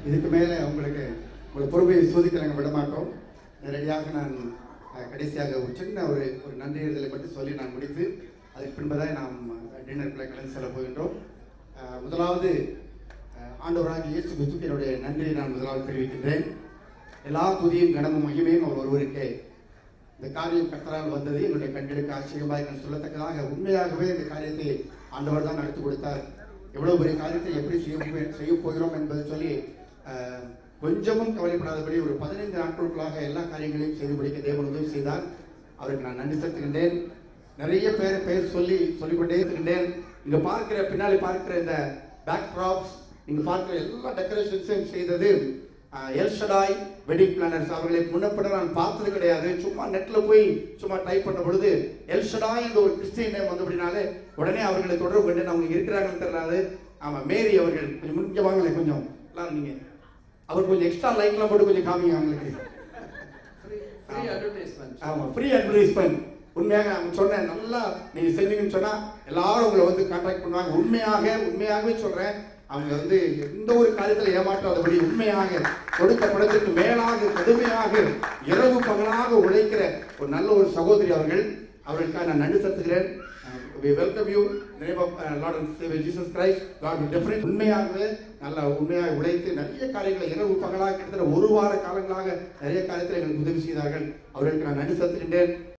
இதுக்கு மேலே உங்களுக்கு உங்களை பொறுமையை சோதிக்க நாங்கள் விட மாட்டோம் நேரடியாக நான் அஹ், கடைசியாக ஒரு சின்ன ஒரு ஒரு நன்றியறிதலை மட்டும் சொல்லி நான் முடித்து அதுக்கு பின்பதாக நாம் டின்னருக்குள்ளே கலந்து செல்ல போகின்றோம் அஹ், முதலாவது அஹ், ஆண்டவராகிய இயேசு கிறிஸ்துவுக்கு என்னுடைய நன்றியை நான் முதலாவது தெரிவிக்கின்றேன் எல்லா துதியும் கனமும் மகிமையும் அவர் ஒருவருக்கே இந்த காரியம் கத்தரால் வந்தது எங்களுடைய கண்களுக்கு ஆச்சரியமாக நான் சொல்லத்தக்கதாக உண்மையாகவே இந்த காரியத்தை ஆண்டவர் தான் நடத்தி கொடுத்தார் எவ்வளவு பெரிய காரியத்தை எப்படி செய்ய போ- செய்ய போகிறோம் என்பதை சொல்லி அஹ், கொஞ்சமும் கவலைப்படாதபடி ஒரு பதினைந்து நாட்களுக்குள்ளாக எல்லா காரியங்களையும் செய்து முடிக்க தேவன் உதவி செய்தார் அவருக்கு நான் நன்றி செலுத்துகின்றேன் நிறைய பேர் பெயர் சொல்லி சொல்லிக்கொண்டே இருக்கின்றேன் இங்க பார்க்கிற பின்னாடி பார்க்கிற இந்த பேக் ட்ராப்ஸ் நீங்க பார்க்கிற எல்லா டெக்கரேஷன்ஸையும் செய்தது அஹ், எல்ஷடாய் வெட்டிங் பிளானர்ஸ் அவர்களை முன்னப்பட நான் பார்த்தது கிடையாது சும்மா நெட்ல போய் சும்மா டைப் பண்ண பொழுது எல்ஷடாய் என்ற ஒரு கிறிஸ்டியன் நேம் வந்து அப்படின்னாலே உடனே அவர்களை தொடர்பு கொண்டு அவங்க இருக்கிறாங்கன்னு தெரியலாது ஆமா மேரி அவர்கள் கொஞ்சம் முடிஞ்ச வாங்கலை கொஞ்சம் எல்லாரும் நீங்க அவர் கொஞ்சம் எக்ஸ்ட்ரா லைட்லாம் போட்டு கொஞ்சம் காமிங்க அவங்களுக்கு ஃப்ரீ அட்வர்டைஸ்மெண்ட் ஆமா ஃப்ரீ அட்வர்டைஸ்மெண்ட் உண்மையாக அவங்க சொன்னேன் நல்லா நீங்க செஞ்சீங்கன்னு சொன்னா எல்லாரும் உங்களை வந்து கான்டாக்ட் பண்ணுவாங்க உண்மையாக உண்மையாகவே சொல்றேன் அவங்க வந்து எந்த ஒரு காரியத்தில் ஏமாற்றாதபடி உண்மையாக கொடுத்த படத்திற்கு மேலாக கடுமையாக இரவு பகலாக உழைக்கிற ஒரு நல்ல ஒரு சகோதரி அவர்கள் அவர்களுக்காக நான் நன்றி செலுத்துகிறேன் we welcome you in the name of uh, Lord and Savior Jesus Christ. God will definitely உண்மையாகவே நல்ல உண்மையாக உழைத்து நிறைய காரியங்களை இரவு பகலாக கிட்டத்தட்ட ஒரு வார காலங்களாக நிறைய காரியத்தில் எங்களுக்கு உதவி செய்தார்கள் அவர்களுக்கு நான் நன்றி செலுத்துகின்றேன்